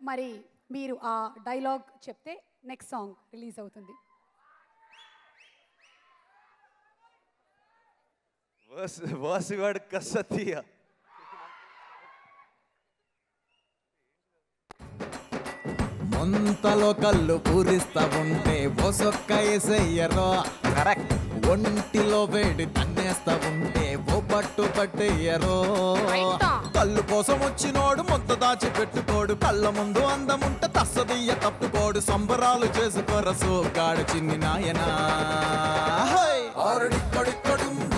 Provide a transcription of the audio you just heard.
మరి మీరు ఆ డైలాగ్ చెప్తే నెక్స్ట్ సాంగ్ రిలీజ్ అవుతుంది వాసివాడు కసతీయ ముంతలో కళ్ళు పూరిస్తా ఉంటే ఒసొక్క ఎసయ్యరో కరెక్ట్ ఒంటిలో వేడి తన్నేస్తా ఉంటే ఓ పట్టు పట్టేయరో కళ్ళు కోసం వచ్చినోడు ముద్ద దాచి పెట్టుకోడు కళ్ళ ముందు అందముంటే తస్సదియ్య తప్పుకోడు సంబరాలు చేసుకోర సోగాడు చిన్ని నాయనా ఆరుడిక్కడిక్కడుం